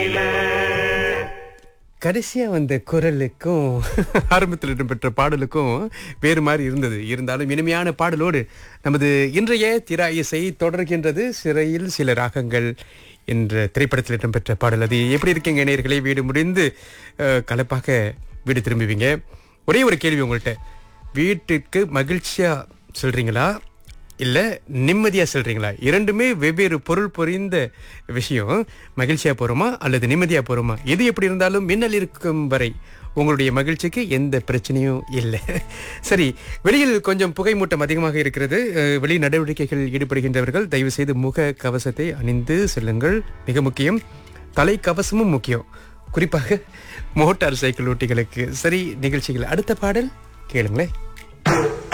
கடைசியா வந்த குரலுக்கும் ஆரம்பத்தில் இடம்பெற்ற பாடலுக்கும் வேறு மாதிரி இருந்தது இருந்தாலும் இனிமையான பாடலோடு நமது இன்றைய திரா இசை தொடர்கின்றது சிறையில் சில ராகங்கள் என்ற திரைப்படத்தில் இடம்பெற்ற பாடல் அது எப்படி இருக்கீங்க நேயர்களே வீடு முடிந்து அஹ், கலப்பாக வீடு திரும்புவீங்க ஒரே ஒரு கேள்வி உங்கள்கிட்ட வீட்டுக்கு மகிழ்ச்சியா சொல்றீங்களா இல்ல நிம்மதியா சொல்றீங்களா இரண்டுமே வெவ்வேறு பொருள் பொறிந்த விஷயம் மகிழ்ச்சியா போறோமா அல்லது நிம்மதியா போறோமா எது எப்படி இருந்தாலும் மின்னல் இருக்கும் வரை உங்களுடைய மகிழ்ச்சிக்கு எந்த பிரச்சனையும் இல்லை சரி வெளியில் கொஞ்சம் புகை மூட்டம் அதிகமாக இருக்கிறது அஹ், வெளி நடவடிக்கைகள் ஈடுபடுகின்றவர்கள் தயவு செய்து முக கவசத்தை அணிந்து செல்லுங்கள் மிக முக்கியம் தலை கவசமும் முக்கியம் குறிப்பாக மோட்டார் சைக்கிள் ஓட்டிகளுக்கு சரி நிகழ்ச்சிகள் அடுத்த பாடல் கேளுங்களேன்